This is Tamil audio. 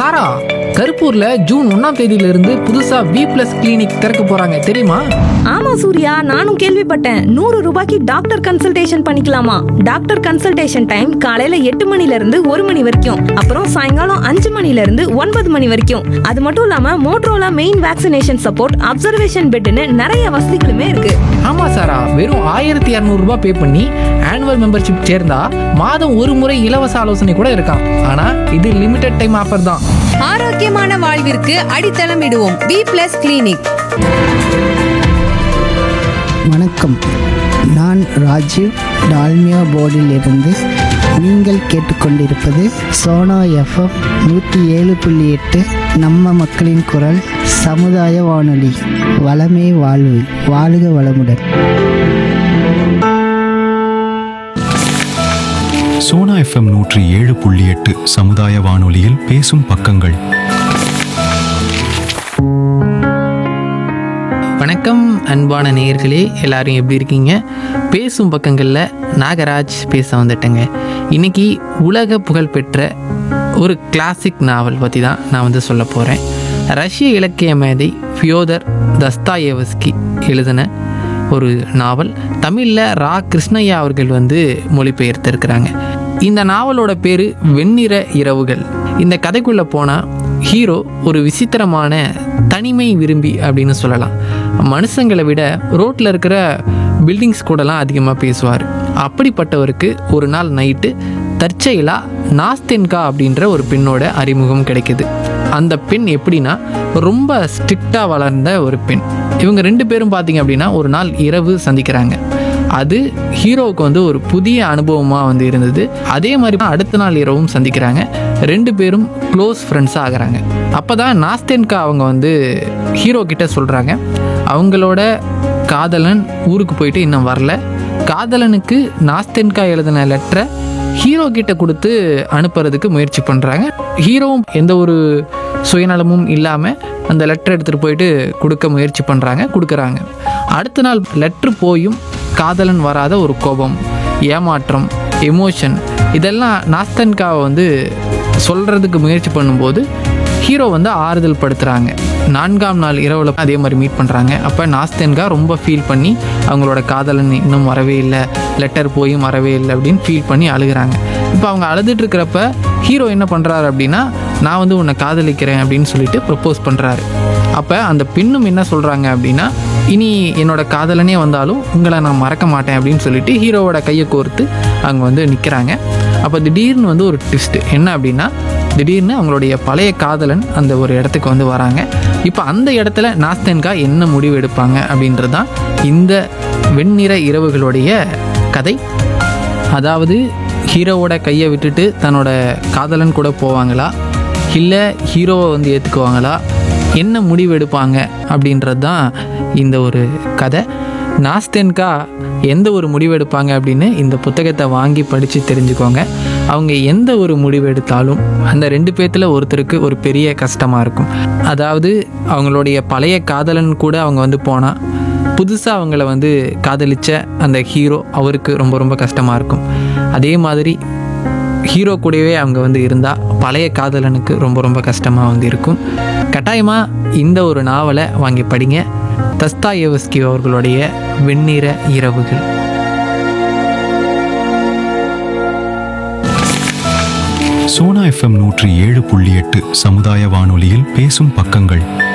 சாரா கருப்பூர்ல ஜூன் ஒன்னாம் தேதியில இருந்து புதுசா வி பிளஸ் கிளினிக் திறக்க போறாங்க தெரியுமா ஆமா சூர்யா நானும் கேள்விப்பட்டேன் நூறு ரூபாய்க்கு டாக்டர் கன்சல்டேஷன் பண்ணிக்கலாமா டாக்டர் கன்சல்டேஷன் டைம் காலையில எட்டு மணில இருந்து ஒரு மணி வரைக்கும் அப்புறம் சாயங்காலம் அஞ்சு மணில இருந்து ஒன்பது மணி வரைக்கும் அது மட்டும் இல்லாம மோட்ரோலா மெயின் வேக்சினேஷன் சப்போர்ட் அப்சர்வேஷன் பெட்னு நிறைய வசதிகளுமே இருக்கு ஆமா சாரா வெறும் ஆயிரத்தி இரநூறு ரூபாய் பே பண்ணி ஆனுவல் மெம்பர்ஷிப் சேர்ந்தா மாதம் ஒரு முறை இலவச ஆலோசனை கூட இருக்காம் ஆனா இது லிமிடெட் டைம் ஆஃபர் தான் ஆரோக்கியமான வாழ்விற்கு அடித்தளம் இடுவோம் வி பிளஸ் கிளினிக் வணக்கம் நான் ராஜீவ் டால்மியா போர்டில் இருந்து நீங்கள் கேட்டுக்கொண்டிருப்பது சோனா எஃப்எம் நூற்றி ஏழு புள்ளி எட்டு நம்ம மக்களின் குரல் சமுதாய வானொலி வளமே வாழ்வு வாழுக வளமுடன் சோனா எஃப்எம் நூற்றி ஏழு புள்ளி எட்டு சமுதாய வானொலியில் பேசும் பக்கங்கள் வணக்கம் அன்பான நேயர்களே எல்லாரும் எப்படி இருக்கீங்க பேசும் பக்கங்களில் நாகராஜ் பேச வந்துட்டேங்க இன்னைக்கு உலக புகழ்பெற்ற ஒரு கிளாசிக் நாவல் பற்றி தான் நான் வந்து சொல்ல போகிறேன் ரஷ்ய இலக்கிய மேதை ஃபியோதர் தஸ்தாயேவஸ்கி எழுதின ஒரு நாவல் தமிழில் ரா கிருஷ்ணய்யா அவர்கள் வந்து மொழிபெயர்த்திருக்கிறாங்க இந்த நாவலோட பேர் வெண்ணிற இரவுகள் இந்த கதைக்குள்ளே போனால் ஹீரோ ஒரு விசித்திரமான தனிமை விரும்பி அப்படின்னு சொல்லலாம் மனுஷங்களை விட ரோட்டில் இருக்கிற பில்டிங்ஸ் கூடலாம் அதிகமாக பேசுவார் அப்படிப்பட்டவருக்கு ஒரு நாள் நைட்டு தற்செயலாக நாஸ்தென்கா அப்படின்ற ஒரு பெண்ணோட அறிமுகம் கிடைக்குது அந்த பெண் எப்படின்னா ரொம்ப ஸ்ட்ரிக்டாக வளர்ந்த ஒரு பெண் இவங்க ரெண்டு பேரும் பார்த்தீங்க அப்படின்னா ஒரு நாள் இரவு சந்திக்கிறாங்க அது ஹீரோவுக்கு வந்து ஒரு புதிய அனுபவமாக வந்து இருந்தது அதே மாதிரி தான் அடுத்த நாள் இரவும் சந்திக்கிறாங்க ரெண்டு பேரும் க்ளோஸ் ஃப்ரெண்ட்ஸாக ஆகுறாங்க அப்போ தான் நாஸ்தென்கா அவங்க வந்து ஹீரோ கிட்ட சொல்கிறாங்க அவங்களோட காதலன் ஊருக்கு போயிட்டு இன்னும் வரல காதலனுக்கு நாஸ்தென்கா எழுதின லெட்டரை ஹீரோ கிட்ட கொடுத்து அனுப்புறதுக்கு முயற்சி பண்ணுறாங்க ஹீரோவும் எந்த ஒரு சுயநலமும் இல்லாமல் அந்த லெட்டர் எடுத்துகிட்டு போயிட்டு கொடுக்க முயற்சி பண்ணுறாங்க கொடுக்குறாங்க அடுத்த நாள் லெட்ரு போயும் காதலன் வராத ஒரு கோபம் ஏமாற்றம் எமோஷன் இதெல்லாம் நாஸ்தன்காவை வந்து சொல்கிறதுக்கு முயற்சி பண்ணும்போது ஹீரோ வந்து ஆறுதல் படுத்துகிறாங்க நான்காம் நாள் இரவில் அதே மாதிரி மீட் பண்ணுறாங்க அப்போ நாஸ்தென்கா ரொம்ப ஃபீல் பண்ணி அவங்களோட காதலன் இன்னும் வரவே இல்லை லெட்டர் போயும் வரவே இல்லை அப்படின்னு ஃபீல் பண்ணி அழுகுறாங்க இப்போ அவங்க அழுதுட்டு இருக்கிறப்ப ஹீரோ என்ன பண்ணுறாரு அப்படின்னா நான் வந்து உன்னை காதலிக்கிறேன் அப்படின்னு சொல்லிட்டு ப்ரப்போஸ் பண்ணுறாரு அப்போ அந்த பெண்ணும் என்ன சொல்கிறாங்க அப்படின்னா இனி என்னோட காதலனே வந்தாலும் உங்களை நான் மறக்க மாட்டேன் அப்படின்னு சொல்லிட்டு ஹீரோவோட கையை கோர்த்து அங்கே வந்து நிற்கிறாங்க அப்போ திடீர்னு வந்து ஒரு ட்விஸ்ட் என்ன அப்படின்னா திடீர்னு அவங்களுடைய பழைய காதலன் அந்த ஒரு இடத்துக்கு வந்து வராங்க இப்போ அந்த இடத்துல நாஸ்தன்கா என்ன முடிவு எடுப்பாங்க அப்படின்றது தான் இந்த வெண்ணிற இரவுகளுடைய கதை அதாவது ஹீரோவோட கையை விட்டுட்டு தன்னோட காதலன் கூட போவாங்களா இல்லை ஹீரோவை வந்து ஏற்றுக்குவாங்களா என்ன முடிவு எடுப்பாங்க அப்படின்றது தான் இந்த ஒரு கதை நாஸ்தென்கா எந்த ஒரு முடிவு எடுப்பாங்க அப்படின்னு இந்த புத்தகத்தை வாங்கி படித்து தெரிஞ்சுக்கோங்க அவங்க எந்த ஒரு முடிவு எடுத்தாலும் அந்த ரெண்டு பேர்த்தில் ஒருத்தருக்கு ஒரு பெரிய கஷ்டமாக இருக்கும் அதாவது அவங்களுடைய பழைய காதலன் கூட அவங்க வந்து போனால் புதுசாக அவங்கள வந்து காதலிச்ச அந்த ஹீரோ அவருக்கு ரொம்ப ரொம்ப கஷ்டமாக இருக்கும் அதே மாதிரி ஹீரோ கூடவே அவங்க வந்து இருந்தால் பழைய காதலனுக்கு ரொம்ப ரொம்ப கஷ்டமாக வந்து இருக்கும் கட்டாயமாக இந்த ஒரு நாவலை வாங்கி படிங்க தஸ்தாயேவஸ்கி அவர்களுடைய வெண்ணிற இரவுகள் சோனா எஃப்எம் நூற்றி ஏழு புள்ளி எட்டு சமுதாய வானொலியில் பேசும் பக்கங்கள்